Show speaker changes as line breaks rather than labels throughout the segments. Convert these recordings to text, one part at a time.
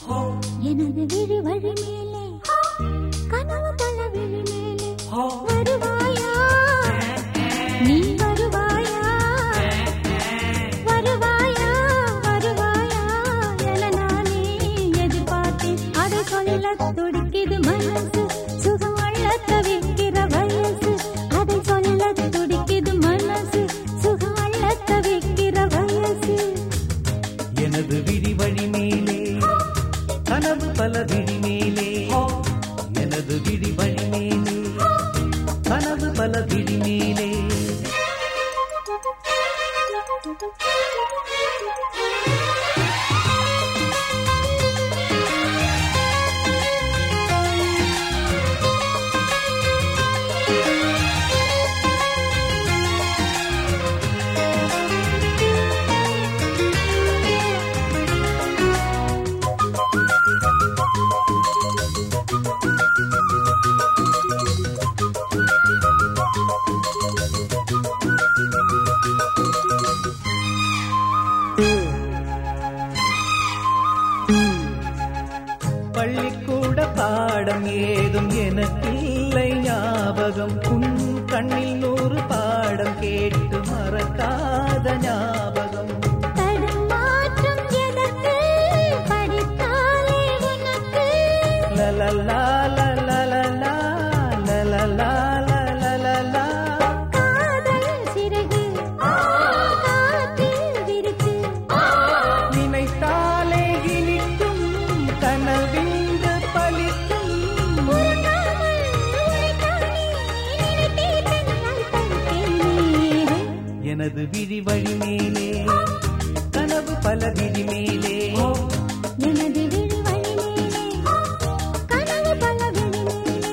எனது விழி வழி மேலே கனவு பல விழி மேலே வருவாயா நீ வருவாயா வருவாயா வருவாயா என நானே எதிர்பார்த்தேன் அதை சொல்ல துடிக்குது மனசு சுகம் அள்ள தவிக்கிற வயசு அதை சொல்ல துடிக்குது மனசு சுகம் அள்ள தவிக்கிற வயசு
எனது விழி வழி மேலே கனவு பல விழி மேலே எனது விழி வழி மேலே கனவு பல விழி மேலே பள்ளிக்கூட பாடம் ஏதும் எனக்கில்லை ஞாபகம் உன் கண்ணில் நூறு பாடம் கேட்டு மறக்காத ஞாபகம்
தடுமாற்றம் எதற்கு படித்தாலே உனக்கு
லலலா லலலலா, லலலா லலலலா.
காதல் சிறகு காற்றில் விரித்து
நினைத்தாலே இனிக்கும் கனவிந்து பலிக்கும்
உறங்காமல் உரைத்தானே நினைத்தே தன்னால் தடுத்தேனே.
எனது விழி வழி மேலே கனவு பல விழி மேலே
எனது விழி வழி மேலே கனவு பல விழி மேலே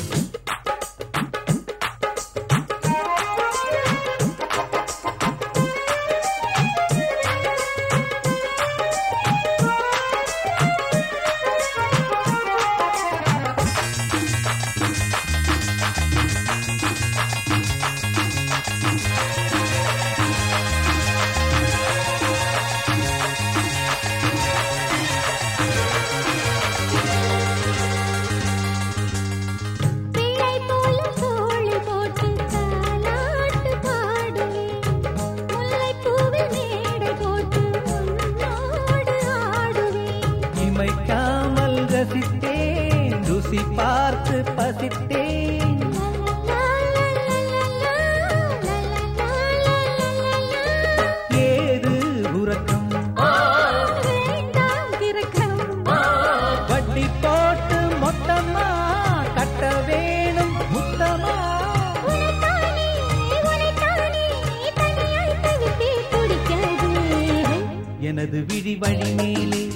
பிள்ளை போல தோள் போட்டு தாலாட்டு பாடுவேன் முல்லைப்பூவில் மேடை போட்டு உன்னோடு ஆடுவேன்
இமைக்காமல் ரசித்தேன் ருசி பார்த்து பசித்தேன் ஏது உறக்கம்
வேண்டாம் திறக்கம்
வட்டி போட்டு மொத்தமா கட்ட வேணும் முத்தமா
உனைத்தானே உனைத்தானே தனியாய் தவித்தே துடிக்காது
எனது விழி வழி மேலே